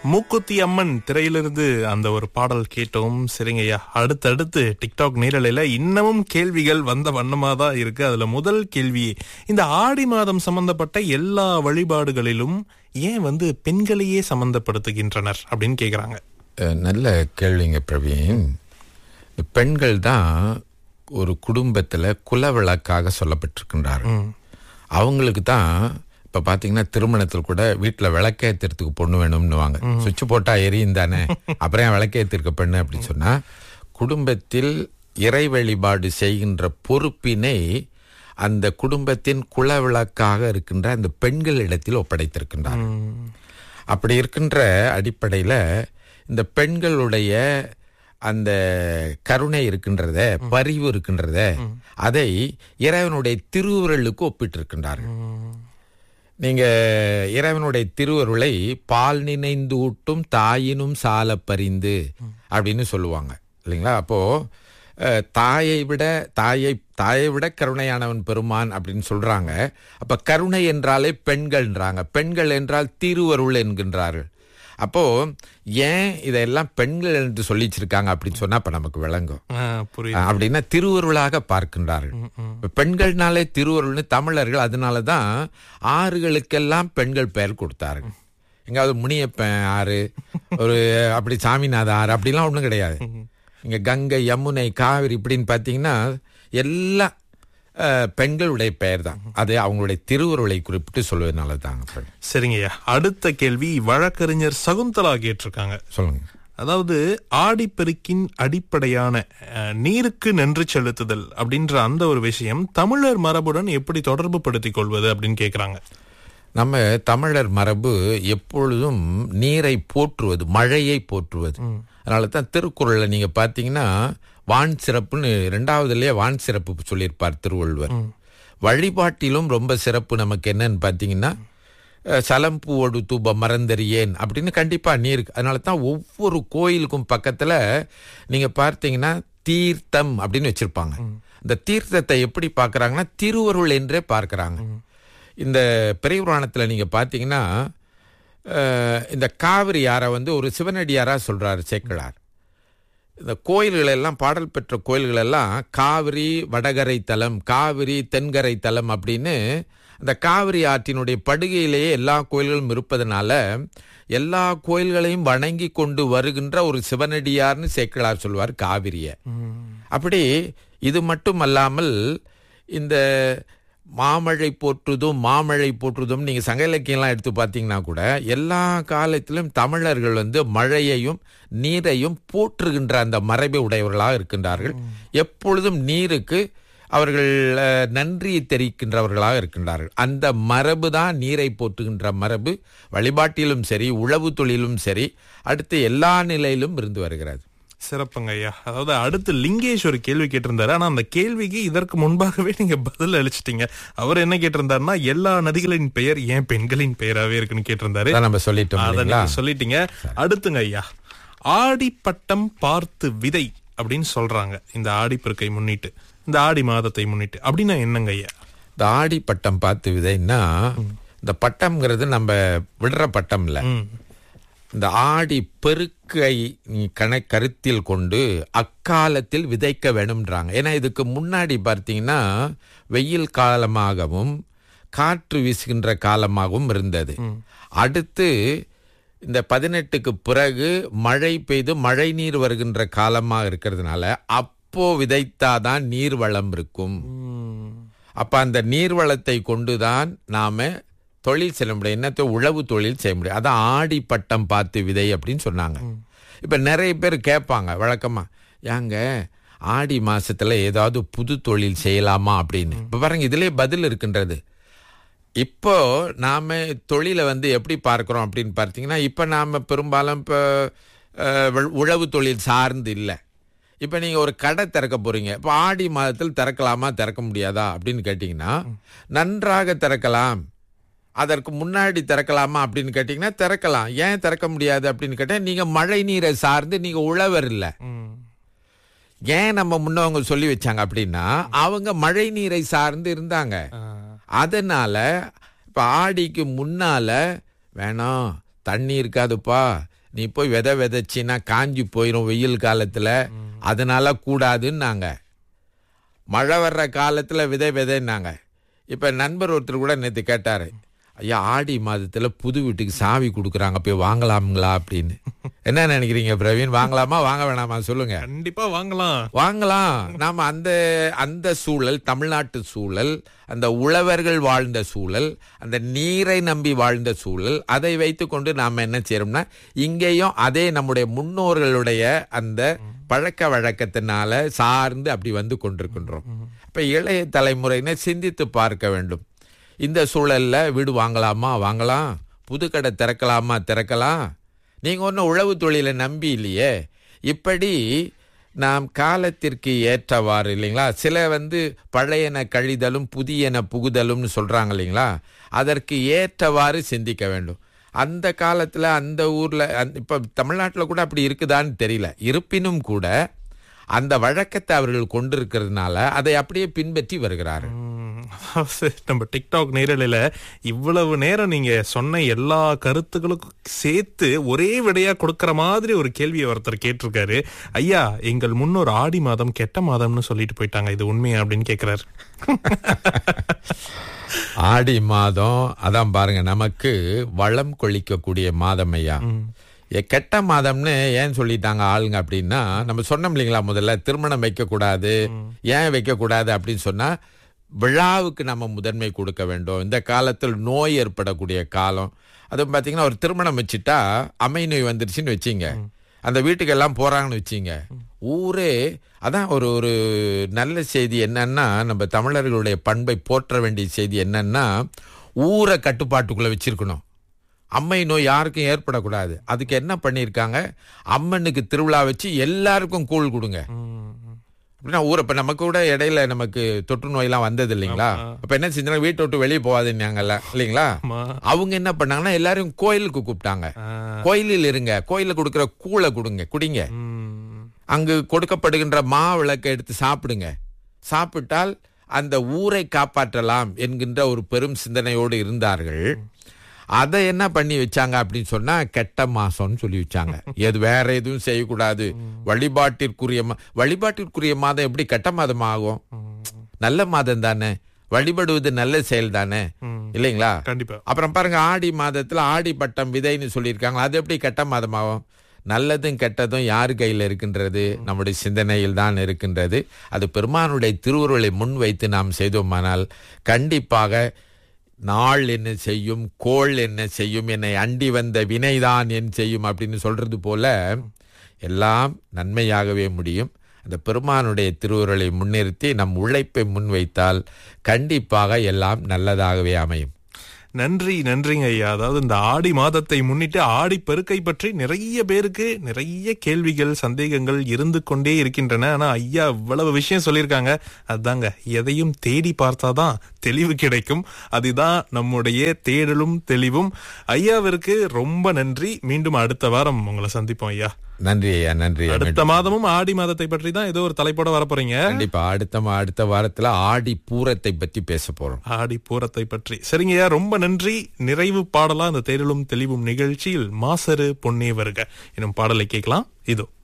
மூக்குத்தி அம்மன் திரையிலிருந்து அந்த ஒரு பாடல் கேட்டோம் சரிங்கய்யா அடுத்தடுத்து டிக்டாக் நேரலையில இன்னமும் கேள்விகள் வந்த வண்ணமா தான் இருக்கு அதுல முதல் கேள்வி இந்த ஆடி மாதம் சம்பந்தப்பட்ட எல்லா வழிபாடுகளிலும் ஏன் வந்து பெண்களையே சம்பந்தப்படுத்துகின்றனர் அப்படின்னு கேக்குறாங்க அஹ், நல்ல கேள்விங்க பிரவீன் இந்த பெண்கள் தான் ஒரு குடும்பத்தில் குலவிளக்காக சொல்லப்பட்டிருக்கின்றார்கள் அவங்களுக்கு தான் இப்போ பார்த்தீங்கன்னா திருமணத்தில் கூட வீட்டில் விளக்கேற்றுறதுக்கு பொண்ணு வேணும்னுவாங்க சுவிட்ச் போட்டா எரியும் தானே அப்புறம் ஏன் விளக்கேற்றிருக்க பெண்ணு அப்படின்னு சொன்னா குடும்பத்தில் இறை வழிபாடு செய்கின்ற பொறுப்பினை அந்த குடும்பத்தின் குலவிளக்காக இருக்கின்ற அந்த பெண்களிடத்தில் ஒப்படைத்திருக்கின்றார் அப்படி இருக்கின்ற அடிப்படையில் இந்த பெண்களுடைய அந்த கருணை இருக்கின்றத பரிவு இருக்கின்றத அதை இறைவனுடைய திருவுருளுக்கு ஒப்பிட்டிருக்கின்றார்கள் நீங்க இறைவனுடைய திருவருளை பால் நினைந்து ஊட்டும் தாயினும் சால பரிந்து அப்படின்னு சொல்லுவாங்க இல்லைங்களா அப்போ அஹ், தாயை விட தாயை தாயை விட கருணையானவன் பெருமான் அப்படின்னு சொல்றாங்க அப்ப கருணை என்றாலே பெண்கள்ன்றாங்க பெண்கள் என்றால் திருவருள் என்கின்றார்கள் அப்போ ஏன் இதெல்லாம் பெண்கள் என்று சொல்லி வச்சிருக்காங்க அப்படின்னு சொன்னா அப்ப நமக்கு விளங்கும் ஆ, புரியுது அப்படின்னா திருவருளாக பார்க்கின்றார்கள் இப்ப பெண்கள்னாலே திருவருள்னு தமிழர்கள் அதனால தான் ஆறுகளுக்கெல்லாம் பெண்கள் பெயர் கொடுத்தார்கள் எங்காவது முனியப்பன் ஆறு ஒரு அப்படி சாமிநாத ஆறு அப்படிலாம் ஒண்ணும் கிடையாது இங்க கங்கை யமுனை காவிரி இப்படின்னு பார்த்தீங்கன்னா எல்லாம் அஹ், பெண்களுடைய பெயர் தான் அது அவங்களுடைய திருவருளை குறிப்பிட்டு சொல்வதனால தாங்க சரிங்கய்யா அடுத்த கேள்வி வழக்கறிஞர் சகுந்தலா கேட்டிருக்காங்க சொல்லுங்க அதாவது ஆடிப்பெருக்கின் அடிப்படையான அஹ், நீருக்கு நன்றி செலுத்துதல் அப்படின்ற அந்த ஒரு விஷயம் தமிழர் மரபுடன் எப்படி தொடர்பு படுத்திக் கொள்வது அப்படின்னு கேக்குறாங்க நம்ம தமிழர் மரபு எப்பொழுதும் நீரை போற்றுவது மழையை போற்றுவது அதனால தான் திருக்குறள்ல நீங்க பார்த்தீங்கன்னா வான் சிறப்புன்னு ரெண்டாவதுலயே வான் சிறப்பு சொல்லியிருப்பார் திருவள்ளுவர் வழிபாட்டிலும் ரொம்ப சிறப்பு நமக்கு என்னன்னு பார்த்தீங்கன்னா அஹ், சலம்பூவோடு தூப மறந்தறியேன் அப்படின்னு கண்டிப்பா நீர் அதனால தான் ஒவ்வொரு கோயிலுக்கும் பக்கத்துல நீங்க பார்த்தீங்கன்னா தீர்த்தம் அப்படின்னு வச்சிருப்பாங்க இந்த தீர்த்தத்தை எப்படி பார்க்கறாங்கன்னா திருவருள் என்றே பார்க்கறாங்க இந்த பெரியபுராணத்தில் நீங்க பார்த்தீங்கன்னா அஹ், இந்த காவிரி யாரை வந்து ஒரு சிவனடியாரா சொல்றாரு சேக்கிழார் இந்த கோயில்கள் எல்லாம் பாடல் பெற்ற கோயில்கள் எல்லாம் காவிரி வடகரை தலம் காவிரி தென்கரை தலம் அப்படின்னு அந்த காவிரி ஆற்றினுடைய படுகையிலேயே எல்லா கோயில்களும் இருப்பதனால எல்லா கோயில்களையும் வணங்கி கொண்டு வருகின்ற ஒரு சிவனடியார்னு சேக்கிழார் சொல்வார் காவிரியை அப்படி இது மட்டும் அல்லாமல் இந்த மாமழை போற்றுதும் மாமழை போற்றுதும் நீங்க சங்க இலக்கியம்லாம் எடுத்து பார்த்தீங்கன்னா கூட எல்லா காலத்திலும் தமிழர்கள் வந்து மழையையும் நீரையும் போற்றுகின்ற அந்த மரபை உடையவர்களாக இருக்கின்றார்கள் எப்பொழுதும் நீருக்கு அவர்கள் அஹ், நன்றியை தெரிவிக்கின்றவர்களாக இருக்கின்றார்கள் அந்த மரபு தான் நீரை போற்றுகின்ற மரபு வழிபாட்டிலும் சரி உழவு தொழிலும் சரி அடுத்து எல்லா நிலையிலும் இருந்து வருகிறது சிறப்புங்க ஐயா அதாவது அடுத்து லிங்கேஷ் ஒரு கேள்வி கேட்டிருந்தாரு ஆனா அந்த கேள்விக்கு இதற்கு முன்பாகவே நீங்க பதில் அளிச்சிட்டீங்க அவர் என்ன கேட்டிருந்தாருன்னா எல்லா நதிகளின் பெயர் ஏன் பெண்களின் பெயராவே இருக்குன்னு கேட்டிருந்தாரு அதான் நம்ம சொல்லிட்டோம் அத இல்லைங்களா நீங்க சொல்லிட்டீங்க அடுத்துங்க ஐயா ஆடிப்பட்டம் பார்த்து விதை அப்படின்னு சொல்றாங்க இந்த ஆடிப்பெருக்கை முன்னிட்டு இந்த ஆடி மாதத்தை முன்னிட்டு அப்படின்னா என்னங்க ஐயா இந்த ஆடி பட்டம் பார்த்து விதைன்னா இந்த பட்டம்ங்கிறது நம்ம விடுற பட்டம் இல்ல ம். இந்த ஆடி பெருக்கை நீ கண கருத்தில் கொண்டு அக்காலத்தில் விதைக்க வேணும்ன்றாங்க ஏன்னா இதுக்கு முன்னாடி பார்த்தீங்கன்னா வெயில் காலமாகவும் காற்று வீசுகின்ற காலமாகவும் இருந்தது அடுத்து இந்த பதினெட்டுக்கு பிறகு மழை பெய்து மழை நீர் வருகின்ற காலமாக இருக்கிறதுனால அப்போ விதைத்தாதான் நீர் வளம் இருக்கும் அப்ப அந்த நீர்வளத்தை கொண்டுதான் நாம தொழில் செய்ய முடியும் என்னத்தை உழவு தொழில் செய்ய முடியும் அதான் ஆடி பட்டம் பார்த்து விதை அப்படின்னு சொன்னாங்க இப்ப நிறைய பேர் கேட்பாங்க வழக்கமா ஏங்க ஆடி மாசத்துல ஏதாவது புது தொழில் செய்யலாமா அப்படின்னு இப்ப பாருங்க இதுலயே பதில் இருக்கின்றது இப்போ நாம தொழிலை வந்து எப்படி பார்க்கிறோம் அப்படின்னு பார்த்தீங்கன்னா இப்போ நாம பெரும்பாலும் இப்போ அஹ், உழ- உழவு தொழில் சார்ந்து இல்லை இப்போ நீங்க ஒரு கடை திறக்க போறீங்க இப்போ ஆடி மாதத்தில் திறக்கலாமா திறக்க முடியாதா அப்படின்னு கேட்டிங்கன்னா நன்றாக திறக்கலாம் அதற்கு முன்னாடி திறக்கலாமா அப்படின்னு கேட்டிங்கன்னா திறக்கலாம் ஏன் திறக்க முடியாது அப்படின்னு கேட்டால் நீங்க மழை நீரை சார்ந்து நீங்க உழவர் இல்லை ம். ஏன் நம்ம முன்னவங்க சொல்லி வச்சாங்க அப்படின்னா அவங்க மழை நீரை சார்ந்து இருந்தாங்க ஆ. அதனால இப்ப ஆடிக்கு முன்னால வேணாம் தண்ணி இருக்காதுப்பா நீ போய் விதை விதைச்சின்னா காஞ்சி போயிடும் வெயில் காலத்துல அதனால கூடாதுன்னாங்க மழை வர்ற காலத்துல விதை விதைன்னாங்க இப்ப நண்பர் ஒருத்தர் கூட நேற்று கேட்டாரு ஐயா ஆடி மாதத்துல புது வீட்டுக்கு சாவி கொடுக்குறாங்க போய் வாங்கலாமுங்களா அப்படின்னு என்ன நினைக்கிறீங்க பிரவீன் வாங்கலாமா வாங்க வேணாமா சொல்லுங்க கண்டிப்பா வாங்கலாம் வாங்கலாம் நாம அந்த அந்த சூழல் தமிழ்நாட்டு சூழல் அந்த உழவர்கள் வாழ்ந்த சூழல் அந்த நீரை நம்பி வாழ்ந்த சூழல் அதை வைத்துக்கொண்டு நாம என்ன செய்யறோம்னா இங்கேயும் அதே நம்முடைய முன்னோர்களுடைய அந்த பழக்க வழக்கத்தினால சார்ந்து அப்படி வந்து கொண்டிருக்கின்றோம் இப்ப இளைய தலைமுறையினர் சிந்தித்து பார்க்க வேண்டும் இந்த சூழல்ல வீடு வாங்கலாமா வாங்கலாம் புது கடை திறக்கலாமா திறக்கலாம் நீங்க ஒன்றும் உழவு தொழிலை நம்பி இல்லையே இப்படி நாம் காலத்திற்கு ஏற்றவாறு இல்லைங்களா சில வந்து பழையன கழிதலும் புதியன புகுதலும்னு சொல்றாங்க இல்லைங்களா அதற்கு ஏற்றவாறு சிந்திக்க வேண்டும் அந்த காலத்துல அந்த ஊர்ல அந்த- இப்ப தமிழ்நாட்டில் கூட அப்படி இருக்குதான்னு தெரியல இருப்பினும் கூட அந்த வழக்கத்தை அவர்கள் கொண்டிருக்கிறதுனால அதை அப்படியே பின்பற்றி வருகிறார்கள் உம், அதாவது நம்ம டிக்டாக் நேரலையில இவ்வளவு நேரம் நீங்க சொன்ன எல்லா கருத்துக்களுக்கும் சேர்த்து ஒரே விடையா கொடுக்கிற மாதிரி ஒரு கேள்வியை ஒருத்தர் கேட்டிருக்காரு ஐயா எங்கள் முன்னோர் ஆடி மாதம் கெட்ட மாதம்னு சொல்லிட்டு போயிட்டாங்க இது உண்மையா அப்படின்னு கேக்குறாரு ஆடி மாதம் அதான் பாருங்க நமக்கு வளம் கொளிக்கக்கூடிய மாதம் ஐயா ஏ, கெட்ட மாதம்னு ஏன் சொல்லிட்டாங்க ஆளுங்க அப்படின்னா நம்ம சொன்னோம் இல்லைங்களா முதல்ல திருமணம் வைக்கக்கூடாது ஏன் வைக்கக்கூடாது அப்படின்னு சொன்னா விழாவுக்கு நம்ம முதன்மை கொடுக்க வேண்டும் இந்த காலத்தில் நோய் ஏற்படக்கூடிய காலம் அதுவும் பார்த்தீங்கன்னா ஒரு திருமணம் வச்சுட்டா அமை நோய் வந்துருச்சுன்னு வச்சிங்க அந்த வீட்டுக்கு எல்லாம் போறாங்கன்னு வச்சிங்க ஊரே அதான் ஒரு ஒரு நல்ல செய்தி என்னன்னா நம்ம தமிழர்களுடைய பண்பை போற்ற வேண்டிய செய்தி என்னன்னா ஊரை கட்டுப்பாட்டுக்குள்ள வச்சிருக்கணும் அம்மை நோய் யாருக்கும் ஏற்படக்கூடாது அதுக்கு என்ன பண்ணியிருக்காங்க அம்மனுக்கு திருவிழா வச்சு எல்லாருக்கும் கூழ் கொடுங்க அப்படின்னா ஊரை இப்ப நமக்கு கூட இடையில நமக்கு தொற்று நோயெல்லாம் வந்தது இல்லைங்களா அப்ப என்ன செஞ்சாங்க வீட்டை விட்டு வெளியே போகாதுன்னாங்கல்ல இல்லைங்களா ஆமா அவங்க என்ன பண்ணாங்கன்னா எல்லாரும் கோயிலுக்கு கூப்பிட்டாங்க ஆ, கோயிலில் இருங்க கோயிலில் கொடுக்கிற கூழை கொடுங்க குடிங்க உம், அங்கு கொடுக்கப்படுகின்ற மா விளக்கை எடுத்து சாப்பிடுங்க சாப்பிட்டால் அந்த ஊரை காப்பாற்றலாம் என்கின்ற ஒரு பெரும் சிந்தனையோடு இருந்தார்கள் அதை என்ன பண்ணி வச்சாங்க அப்படின்னு சொன்னா கெட்ட மாசம்னு சொல்லி வச்சாங்க எது வேற எதுவும் செய்யக்கூடாது வழிபாட்டிற்குரிய மா- வழிபாட்டிற்குரிய மாதம் எப்படி கெட்ட மாதம் ஆகும் நல்ல மாதம் தானே வழிபடுவது நல்ல செயல் தானே இல்லைங்களா கண்டிப்பா அப்புறம் பாருங்க ஆடி மாதத்துல ஆடி பட்டம் விதைன்னு சொல்லியிருக்காங்க அது எப்படி கெட்ட மாதமாகும் நல்லதும் கெட்டதும் யார் கையில் இருக்கின்றது நம்முடைய சிந்தனையில் தான் இருக்கின்றது அது பெருமானுடைய திருவுருளை முன்வைத்து நாம் செய்தோமானால் கண்டிப்பாக நாள் என்ன செய்யும் கோள் என்ன செய்யும் என்னை அண்டி வந்த வினைதான் என் செய்யும் அப்படின்னு சொல்றது போல எல்லாம் நன்மையாகவே முடியும் அந்த பெருமானுடைய திருவுருளை முன்னிறுத்தி நம் உழைப்பை முன்வைத்தால் கண்டிப்பாக எல்லாம் நல்லதாகவே அமையும் நன்றி நன்றிங்க ஐயா அதாவது இந்த ஆடி மாதத்தை முன்னிட்டு ஆடி பெருக்கை பற்றி நிறைய பேருக்கு நிறைய கேள்விகள் சந்தேகங்கள் இருந்து கொண்டே இருக்கின்றன ஆனா ஐயா இவ்வளவு விஷயம் சொல்லியிருக்காங்க அதாங்க எதையும் தேடி பார்த்தாதான் தெளிவு கிடைக்கும் அதுதான் நம்முடைய தேடலும் தெளிவும் ஐயாவிற்கு ரொம்ப நன்றி மீண்டும் அடுத்த வாரம் உங்களை சந்திப்போம் ஐயா நன்றி ஐயா நன்றி ஐயா. அடுத்த மாதமும் ஆடி மாதத்தை பற்றி தான் ஏதோ ஒரு தலைப்போட வரப்போறீங்க கண்டிப்பா அடுத்த மா- அடுத்த வாரத்துல ஆடி பூரத்தை பற்றி பேச போறோம் ஆடி பூரத்தை பற்றி சரிங்கய்யா ரொம்ப நன்றி நிறைவு பாடலா இந்த தேடலும் தெளிவும் நிகழ்ச்சியில் மாசரு பொன்னே வருக எனும் பாடலை கேட்கலாம் இதோ